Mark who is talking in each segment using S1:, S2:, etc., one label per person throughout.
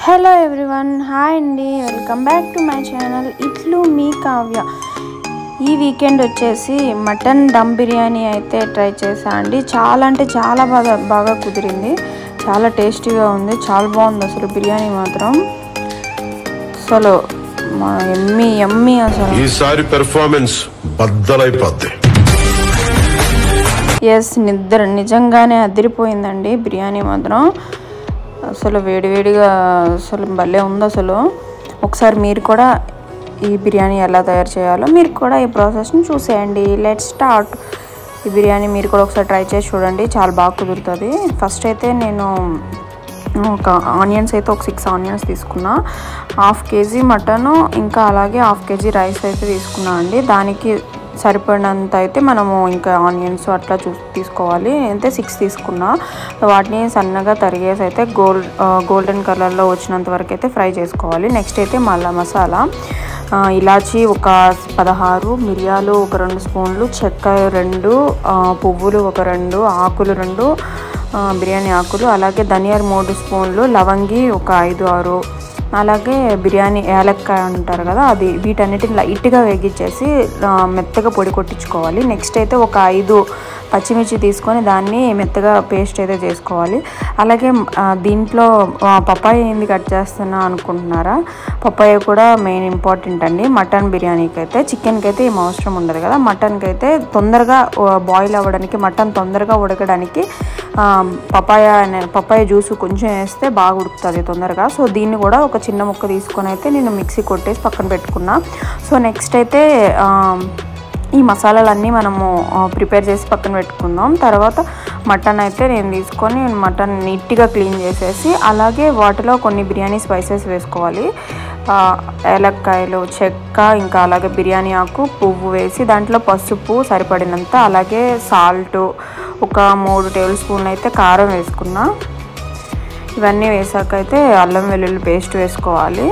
S1: hello everyone hi అండి welcome back to my channel ఇట్లు మీ కావ్య ఈ వీకెండ్ వచ్చేసి మటన్ దమ్ బిర్యానీ అయితే ట్రై చేసా అండి చాలా అంటే చాలా బాగా బాగా కుదిరింది చాలా టేస్టీగా ఉంది చాలా బాగుంది అసలు బిర్యానీ మాత్రం అసలు మా ఎమ్మి ఎమ్మి అసలు
S2: ఈసారి పెర్ఫార్మెన్స్ బద్దలైపోద్ది
S1: ఎస్ నిద్ర నిజంగానే అదిరిపోయిందండి బిర్యానీ మాత్రం అసలు వేడివేడిగా అసలు భలే ఉంది అసలు ఒకసారి మీరు కూడా ఈ బిర్యానీ ఎలా తయారు చేయాలో మీరు కూడా ఈ ప్రాసెస్ని చూసేయండి లెట్ స్టార్ట్ ఈ బిర్యానీ మీరు కూడా ఒకసారి ట్రై చేసి చూడండి చాలా బాగా కుదురుతుంది ఫస్ట్ అయితే నేను ఒక ఆనియన్స్ అయితే ఒక సిక్స్ ఆనియన్స్ తీసుకున్నా హాఫ్ కేజీ మటను ఇంకా అలాగే హాఫ్ కేజీ రైస్ అయితే తీసుకున్నా అండి దానికి సరిపడినంత అయితే మనము ఇంకా ఆనియన్స్ అట్లా చూ తీసుకోవాలి అయితే సిక్స్ తీసుకున్నా వాటిని సన్నగా తరిగేసి అయితే గోల్డ్ గోల్డెన్ కలర్లో వచ్చినంత వరకు అయితే ఫ్రై చేసుకోవాలి నెక్స్ట్ అయితే మళ్ళా మసాలా ఆ, ఇలాచి ఒక పదహారు మిరియాలు ఒక రెండు స్పూన్లు చెక్క రెండు ఆ, పువ్వులు ఒక రెండు ఆకులు రెండు ఆ, బిర్యానీ ఆకులు అలాగే ధనియాలు మూడు స్పూన్లు లవంగి ఒక ఐదు ఆరు అలాగే బిర్యానీ ఏలక్కాయ అంటారు కదా అది వీటన్నిటిని లైట్గా వేగించేసి ఆ, మెత్తగా పొడి కొట్టించుకోవాలి నెక్స్ట్ అయితే ఒక ఐదు పచ్చిమిర్చి తీసుకొని దాన్ని మెత్తగా పేస్ట్ అయితే చేసుకోవాలి అలాగే ఆ, దీంట్లో ఆ, పప్పాయ ఏంది కట్ చేస్తున్నా అనుకుంటున్నారా పప్పాయ కూడా మెయిన్ ఇంపార్టెంట్ అండి మటన్ బిర్యానీకి అయితే చికెన్కి అయితే ఏం అవసరం ఉండదు కదా మటన్కి అయితే తొందరగా బాయిల్ అవ్వడానికి మటన్ తొందరగా ఉడకడానికి ఆ, పపాయ అనే పపాయ జ్యూస్ కొంచెం వేస్తే బాగా ఉడుకుతుంది తొందరగా సో దీన్ని కూడా ఒక చిన్న ముక్క తీసుకొని అయితే నేను మిక్సీ కొట్టేసి పక్కన పెట్టుకున్నా సో నెక్స్ట్ అయితే ఆ, ఈ మసాలాలన్నీ మనము ఆ, ప్రిపేర్ చేసి పక్కన పెట్టుకుందాం తర్వాత మటన్ అయితే నేను తీసుకొని మటన్ నీట్గా క్లీన్ చేసేసి అలాగే వాటిలో కొన్ని బిర్యానీ స్పైసెస్ వేసుకోవాలి ఆ, ఏలక్కాయలు చెక్క ఇంకా అలాగే బిర్యానీ ఆకు పువ్వు వేసి దాంట్లో పసుపు సరిపడినంత అలాగే సాల్ట్ ఒక మూడు టేబుల్ స్పూన్లు అయితే కారం వేసుకున్నా ఇవన్నీ వేసాక అయితే అల్లం వెల్లుల్లి పేస్ట్ వేసుకోవాలి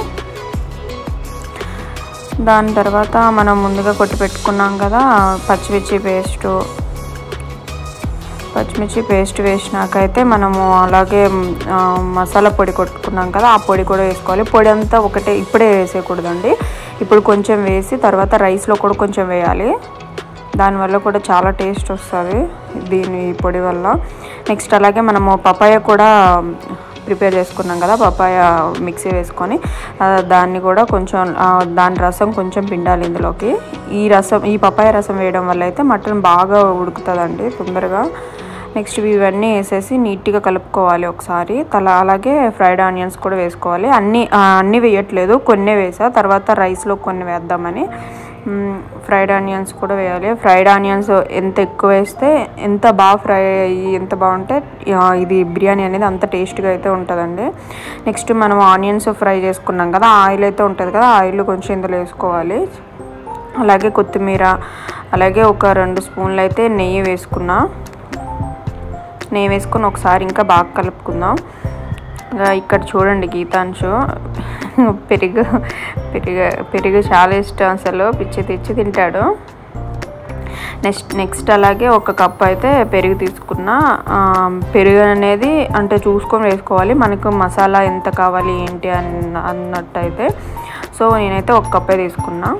S1: దాని తర్వాత మనం ముందుగా కొట్టి పెట్టుకున్నాం కదా పచ్చిమిర్చి పేస్టు పచ్చిమిర్చి పేస్ట్ వేసినాకైతే మనము అలాగే ఆ, మసాలా పొడి కొట్టుకున్నాం కదా ఆ పొడి కూడా వేసుకోవాలి పొడి అంతా ఒకటే ఇప్పుడే వేసేయకూడదండి ఇప్పుడు కొంచెం వేసి తర్వాత రైస్లో కూడా కొంచెం వేయాలి దానివల్ల కూడా చాలా టేస్ట్ వస్తుంది దీని ఈ పొడి వల్ల నెక్స్ట్ అలాగే మనము పపాయ కూడా ప్రిపేర్ చేసుకున్నాం కదా పపాయ మిక్సీ వేసుకొని ఆ, దాన్ని కూడా కొంచెం ఆ, దాని రసం కొంచెం పిండాలి ఇందులోకి ఈ రసం ఈ పపాయ రసం వేయడం వల్ల అయితే మటన్ బాగా ఉడుకుతుందండి తొందరగా నెక్స్ట్ ఇవన్నీ వేసేసి నీట్గా కలుపుకోవాలి ఒకసారి తల అలాగే ఫ్రైడ్ ఆనియన్స్ కూడా వేసుకోవాలి అన్నీ ఆ, అన్నీ వేయట్లేదు కొన్నే వేసా తర్వాత రైస్లో కొన్ని వేద్దామని మ్మ్, ఫ్రైడ్ ఆనియన్స్ కూడా వేయాలి ఫ్రైడ్ ఆనియన్స్ ఎంత ఎక్కువ వేస్తే ఎంత బాగా ఫ్రై అయ్యి ఎంత బాగుంటే ఆ, ఇది బిర్యానీ అనేది అంత టేస్ట్గా అయితే ఉంటుందండి నెక్స్ట్ మనం ఆనియన్స్ ఫ్రై చేసుకున్నాం కదా ఆయిల్ అయితే ఉంటుంది కదా ఆయిల్ కొంచెం ఇందులో వేసుకోవాలి అలాగే కొత్తిమీర అలాగే ఒక రెండు స్పూన్లు అయితే నెయ్యి వేసుకున్నా నెయ్యి వేసుకొని ఒకసారి ఇంకా బాగా కలుపుకుందాం ఇంకా ఇక్కడ చూడండి గీతాంశు పెరుగు పెరుగు పెరుగు చాలా ఇష్టం అసలు పిచ్చి తెచ్చి తింటాడు నెక్స్ట్ నెక్స్ట్ అలాగే ఒక కప్ అయితే పెరుగు తీసుకున్నా ఆ, పెరుగు అనేది అంటే చూసుకొని వేసుకోవాలి మనకు మసాలా ఎంత కావాలి ఏంటి అన్న అన్నట్టు అయితే సో నేనైతే ఒక కప్పే తీసుకున్నా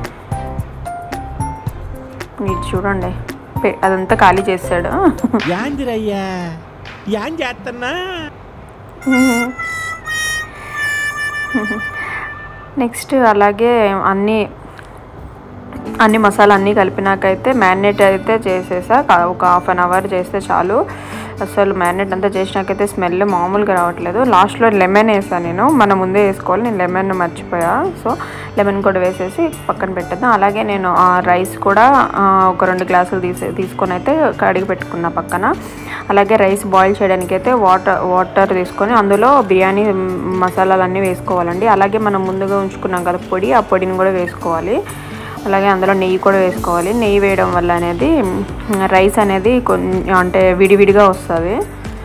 S1: మీరు చూడండి పె- అదంతా ఖాళీ చేస్తాడు
S3: యాందిరయ్యా యాన్ చేస్తున్నా
S1: నెక్స్ట్ అలాగే అన్నీ అన్ని మసాలా అన్నీ కలిపినాకైతే మ్యారినేట్ అయితే చేసేసా కా- ఒక హాఫ్ అన్ అవర్ చేస్తే చాలు అసలు మ్యారినేట్ అంతా చేసినాకైతే స్మెల్ మామూలుగా రావట్లేదు లాస్ట్లో లెమన్ వేసాను నేను మన ముందే వేసుకోవాలి నేను లెమన్ మర్చిపోయా సో లెమన్ కూడా వేసేసి పక్కన పెట్టేద్దాం అలాగే నేను ఆ రైస్ కూడా ఆ, ఒక రెండు గ్లాసులు తీసే తీసుకొని అయితే కడిగి పెట్టుకున్నా పక్కన అలాగే రైస్ బాయిల్ చేయడానికి అయితే వాటర్ వాటర్ తీసుకొని అందులో బిర్యానీ మసాలాలన్నీ వేసుకోవాలండి అలాగే మనం ముందుగా ఉంచుకున్నాం కదా పొడి ఆ పొడిని కూడా వేసుకోవాలి అలాగే అందులో నెయ్యి కూడా వేసుకోవాలి నెయ్యి వేయడం వల్ల అనేది మ్, రైస్ అనేది కొన్ని అంటే విడివిడిగా వస్తుంది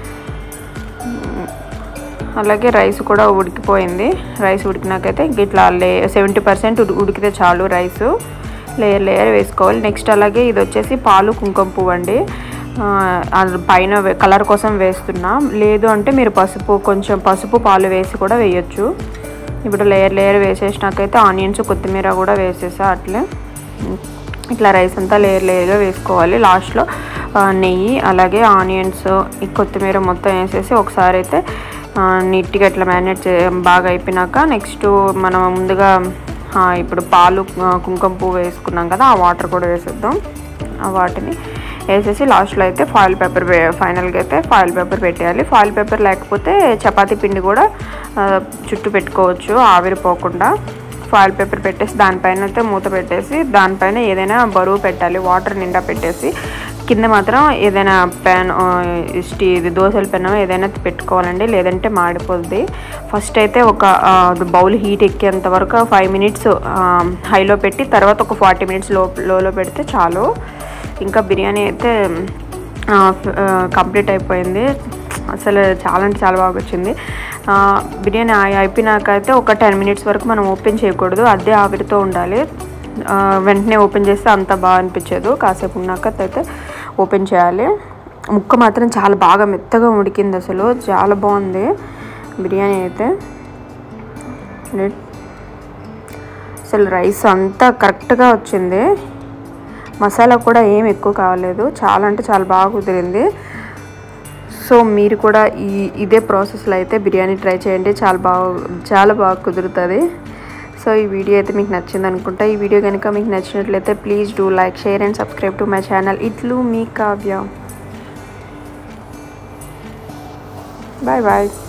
S1: అలాగే రైస్ కూడా ఉడికిపోయింది రైస్ ఉడికినాకైతే ఇంక ఇట్లా లే సెవెంటీ పర్సెంట్ ఉడికితే చాలు రైస్ లేయర్ లేయర్ వేసుకోవాలి నెక్స్ట్ అలాగే ఇది వచ్చేసి పాలు కుంకుమ పువ్వు అండి ఆ, అది పైన వే- కలర్ కోసం వేస్తున్నా లేదు అంటే మీరు పసుపు కొంచెం పసుపు పాలు వేసి కూడా వేయొచ్చు ఇప్పుడు లేయర్ లేయర్ వేసేసినాకైతే ఆనియన్స్ కొత్తిమీర కూడా వేసేసా అట్లే ఇట్లా రైస్ అంతా లేయర్ లేయర్గా వేసుకోవాలి లాస్ట్లో ఆ, నెయ్యి అలాగే ఆనియన్స్ ఈ కొత్తిమీర మొత్తం వేసేసి ఒకసారి అయితే ఆ, నీట్గా ఇట్లా మ్యారినేట్ చే బాగా అయిపోయినాక నెక్స్ట్ మనం ముందుగా ఆ, ఇప్పుడు పాలు ఆ, కుంకుమ పువ్వు వేసుకున్నాం కదా ఆ వాటర్ కూడా వేసేద్దాం ఆ వాటిని వేసేసి లాస్ట్లో అయితే ఫాయిల్ పేపర్ ఫైనల్గా అయితే ఫాయిల్ పేపర్ పెట్టేయాలి ఫాయిల్ పేపర్ లేకపోతే చపాతీ పిండి కూడా ఆ, చుట్టూ పెట్టుకోవచ్చు ఆవిరిపోకుండా ఫాయిల్ పేపర్ పెట్టేసి దానిపైన అయితే మూత పెట్టేసి దానిపైన ఏదైనా బరువు పెట్టాలి వాటర్ నిండా పెట్టేసి కింద మాత్రం ఏదైనా పెన్ స్టీ ఇది దోశల పెనం ఏదైనా పెట్టుకోవాలండి లేదంటే మాడిపోద్ది ఫస్ట్ అయితే ఒక బౌల్ హీట్ ఎక్కేంత వరకు ఫైవ్ మినిట్స్ హైలో పెట్టి తర్వాత ఒక ఫార్టీ మినిట్స్ లో లోలో పెడితే చాలు ఇంకా బిర్యానీ అయితే కంప్లీట్ అయిపోయింది అసలు చాలా అంటే చాలా బాగా వచ్చింది ఆ, బిర్యానీ అయి- అయిపోయినాక అయితే ఒక టెన్ మినిట్స్ వరకు మనం ఓపెన్ చేయకూడదు అదే ఆవిరితో ఉండాలి ఆ, వెంటనే ఓపెన్ చేస్తే అంత బాగా అనిపించదు కాసేపు ఉన్నాక అయితే ఓపెన్ చేయాలి ముక్క మాత్రం చాలా బాగా మెత్తగా ఉడికింది అసలు చాలా బాగుంది బిర్యానీ అయితే అసలు రైస్ అంతా కరెక్ట్గా వచ్చింది మసాలా కూడా ఏం ఎక్కువ కావలేదు చాలా అంటే చాలా బాగా కుదిరింది సో మీరు కూడా ఈ ఇదే ప్రాసెస్లో అయితే బిర్యానీ ట్రై చేయండి చాలా బాగా చాలా బాగా కుదురుతుంది సో ఈ వీడియో అయితే మీకు నచ్చింది అనుకుంటా ఈ వీడియో కనుక మీకు నచ్చినట్లయితే please do like share and subscribe to my channel ఇట్లు మీ కావ్య బాయ్ బాయ్